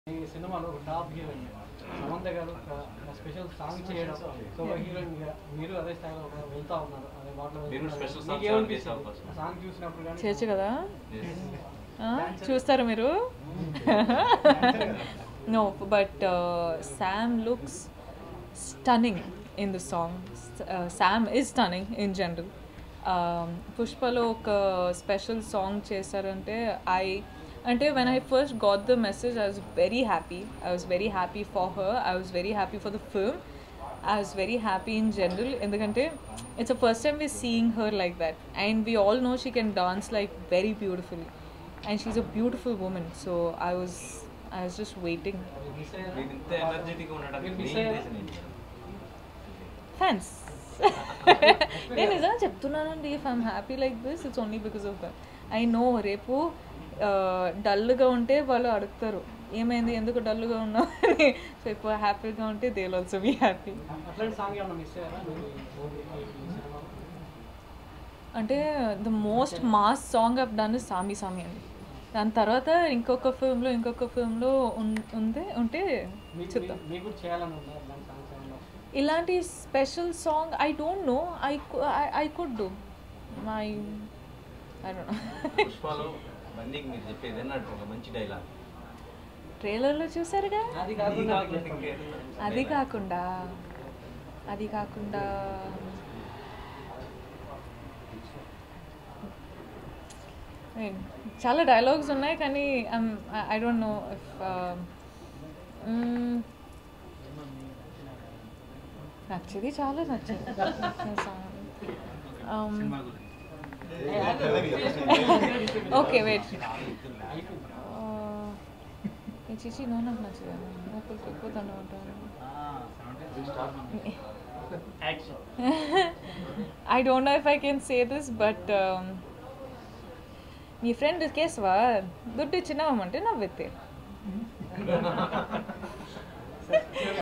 ఈ సినిమాలో ఒక టాప్ హీరోయిన్ సమంత గారు ఒక స్పెషల్ సాంగ్ చేయడం సో ఒక హీరోయిన్ గా మీరు అదే స్థాయిలో ఒక వెళ్తా ఉన్నారు అదే వాటిలో మీరు special song మీకేమనిపిస్తుంది చేశారు first. సాంగ్ చూసినప్పుడు కానీ చేయొచ్చు కదా Yes. ఆ, చూస్తారా మీరు no but Sam looks stunning in the song Sam is stunning in general పుష్పలో ఒక స్పెషల్ సాంగ్ చేశారంటే ఐ అంటే when I first got the message I was very happy I was very happy for her I was very happy for the film I was very happy in general ఎందుకంటే it's the first time we're seeing her like that and we all know she can dance like very beautifully and she's a beautiful woman so I was I was just waiting miss అయ్యారా మీరు ఇంత energetic ఉండడానికి మీరు miss main అయ్యారా? Reason ఏంటి fans నేను నిజంగా చెప్తున్నానండి if I'm happy like this it's only because of that I know రేపు డల్గా ఉంటే వాళ్ళు అడుగుతారు ఏమైంది ఎందుకు డల్గా ఉన్నావు అని సో ఎక్కువ హ్యాపీగా ఉంటే దే ఆల్సో బీ హ్యాపీ అట్లాంటి సాంగ్ ఏమన్నా మిస్ అయ్యారా మీరు ఈ సినిమాలో అంటే the most mass song of done Saami Saami అండి దాని తర్వాత ఇంకొక ఫిల్మ్లో ఇంకొక ఫిల్మ్లో ఉంది ఉంటే మీకు చెప్తాం మీ- మీకు కూడా చేయాలని ఉందా అట్లాంటి సాంగ్స్ ఏమన్నా ఇలాంటి special song I don't know I I could do my I don't know పుష్పలో బందీకి మీరు చెప్పేది అన్నట్టు ఒక మంచి డైలాగ్ ట్రైలర్లో చూసారుగా అది ఇది కాకుండా కాకుండా ఇంకేదో అది dialogue. కాకుండా అది కాకుండా ఏం, చాలా డైలాగ్స్ ఉన్నాయి కానీ ఐ డోంట్ నో ఇఫ్ నచ్చేది చాలా నచ్చింది ఓకే వెయిట్ చిచి నో నాకు నచ్చదు ఒకరికి ఎక్కువ దండం ఉంటాను I don't know if I can say this but మీ ఫ్రెండ్ కేశవా దుడ్డు ఇచ్చినామంటే నవ్వెత్తే